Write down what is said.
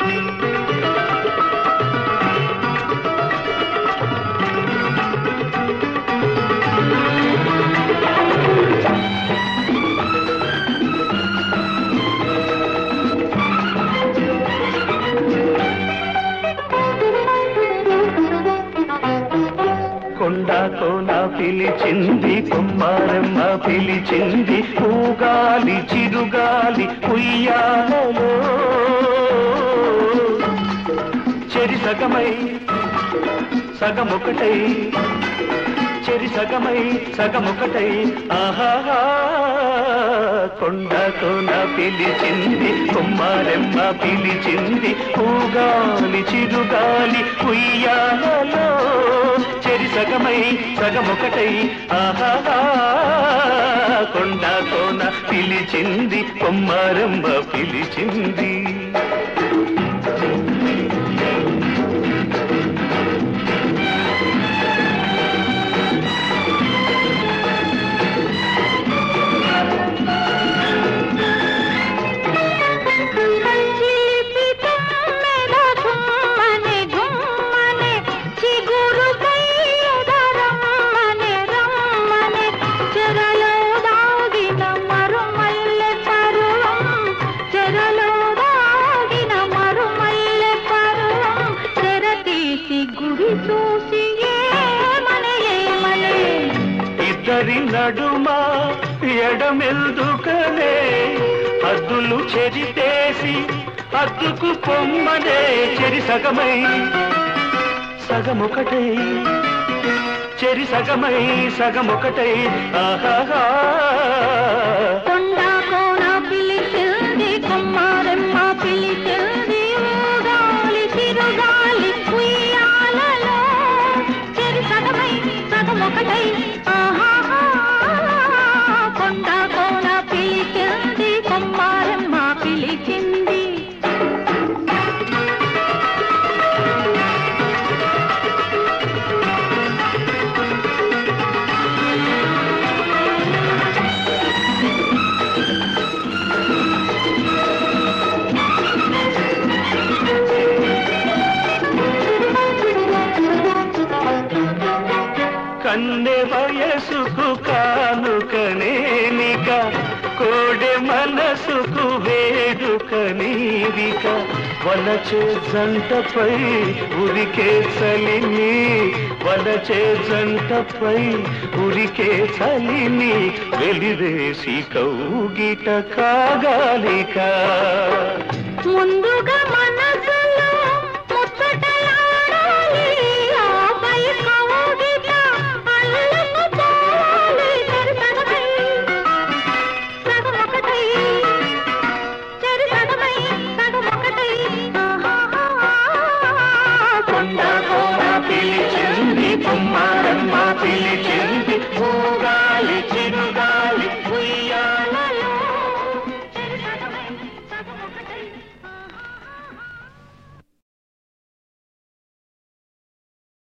కొండ కోన పిలిచింది కుమ్మారమ్మ పిలిచింది పూగాలి చిరుగాలి ఉయ్యాలలో చెరి సగమై సగమొకటై చెరి సగమై సగమొకటై ఆహాహా కొండ కోన పిలిచింది కుమ్మారెమ్మ పిలిచింది పూగాలి చిరుగాలి ఉయ్యాలలో చెరి సగమై సగమొకటై ఆహాహా కొండ కోన పిలిచింది కుమ్మారెమ్మ పిలిచింది చిలిపి తుమ్మెద ఘుమ్మనే ఘుమ్మనే చిగురుకై ఎదరమ్మనే రమ్మనే చెరలో దాగిన మరుమల్లె పరువం చెరలో దాగిన మరుమల్లె పరువం తెర తీసి గురి చూసి ఏమనే ఏమనే ఇద్దరి నడుమ ఎడమెల్దుకనే హద్దులు చెరితేసి హద్దుకు పొమ్మనే చెరి సగమై సగమొకటై చెరి సగమై సగమొకటై ఆహాహా కొండ కోన పిలిచింది కొమ్మారెమ్మ పిలిచింది ఊగాలి తిరుగాలి ఉయ్యాలలో చెరి సగమై సగమొకటై ఆహాహా కొండ కోన పిలిచింది కొమ్మారెమ్మ పిలిచింది కన్నె వయసుకు కానుకనేనిక కోడె మనసుకు వేడుకనీవిక వలచే జంటపై ఉరికే చలిని వలచే జంటపై ఉరికే చలిని వెలివేసి కౌగిట కాగాలిక ముందుగా